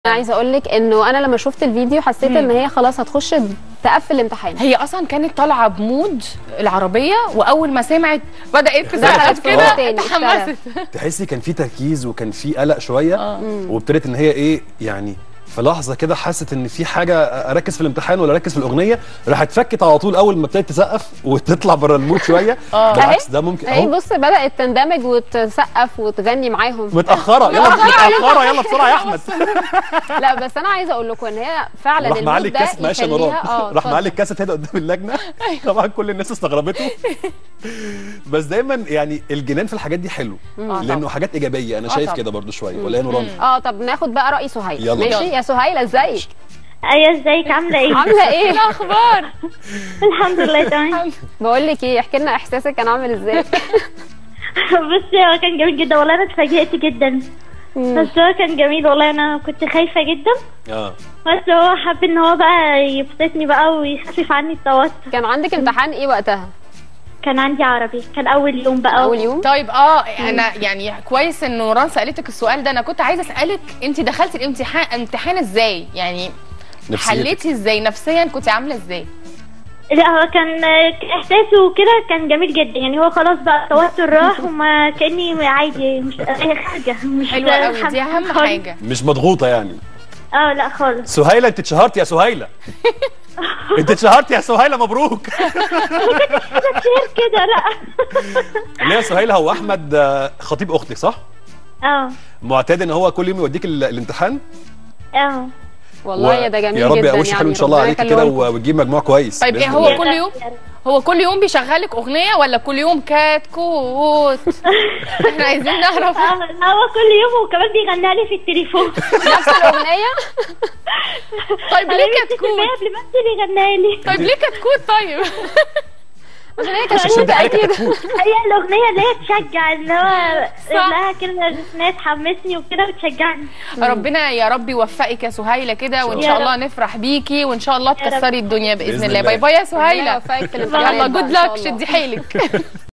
انا عايزه اقول لك انه انا لما شفت الفيديو حسيت ان هي خلاص هتخش تقفل الامتحان هي اصلا كانت طالعه بمود العربيه واول ما سمعت بدات تزعق تاني، كده تاني، اتحمست تحسي كان في تركيز وكان في قلق شويه وابتدت ان هي ايه يعني في لحظه كده حست ان في حاجه اركز في الامتحان ولا اركز في الاغنيه راحت فكت على طول اول ما ابتدت تسقف وتطلع بره المود شويه بالعكس ده ممكن اهي بص بدات تندمج وتسقف وتغني معاهم متاخره يلا متاخره يلا بسرعه يا احمد لا بس انا عايزه اقول لكم ان هي فعلا راح معلي المود ده الكاسيت ماشي يا نوران يخليها اه راح معلي اتفضل. الكاسيت هنا قدام اللجنه طبعا كل الناس استغربته بس دايما يعني الجنان في الحاجات دي حلو لانه حاجات ايجابيه انا آه شايف طبعا. كده برضو شويه ولا يا نوران اه طب ناخد بقى راي سهيل يلا. ماشي يلا. يا سهيل ازيك ايوه ازيك عامله ايه عامله ايه الاخبار الحمد لله تمام بقول لك ايه احكي لنا احساسك كان عامل ازاي بصي هو كان جميل جدا والله انا اتفاجئت جدا بس هو كان جميل والله انا كنت خايفه جدا اه بس هو حب ان هو بقى يبسطني بقى ويخفف عني التوتر كان عندك امتحان ايه وقتها كان عندي عربي كان اول يوم بقى اول يوم طيب اه انا يعني كويس ان نوران سالتك السؤال ده انا كنت عايزه اسالك انت دخلتي الامتحان امتحان ازاي يعني نفسيتك. حليتي ازاي نفسيا كنت عامله ازاي لا هو كان احساسه كده كان جميل جدا يعني هو خلاص بقى التوتر راح وما كاني عادي مش هي خارجه مش حلوه قوي دي اهم خالص. حاجه مش مضغوطه يعني اه لا خالص سهيله انت اتشهرتي يا سهيله انت اتشهرتي يا سهيله مبروك كتير كده لا اللي هي سهيله هو احمد آه، خطيب اختك صح اه معتاد ان هو كل يوم يوديك ال- الامتحان اه والله يا ده جميل يا رب جدا يا وش يعني حلو ان شاء الله ربنا عليك كده يخليهولكم. و- وتجيب مجموع كويس طيب ايه بإذن هو الله. كل يوم هو كل يوم بيشغلك اغنيه ولا كل يوم كتكوت احنا عايزين نعرف اه لا هو كل يوم وكمان بيغنى لي في التليفون نفس الاغنيه طيب ليه حبيبتي كتكوت قبل ما انزل يغنى لي طيب ليه كتكوت طيب عشان هي عشان كشكوته ده حاجه اكيد كتكوت هي الاغنيه اللي هي تشجع اللي هو لها كده انها تحمسني وكده وتشجعني ربنا يا رب يوفقك يا سهيله كده وان يا شاء رب. الله نفرح بيكي وان شاء الله يا رب. تكسري الدنيا باذن بإذن الله الله. باي باي يا ربنا سهيله يوفقك في الامتحانات يلا بقى جود إن شاء لك الله. شدي حيلك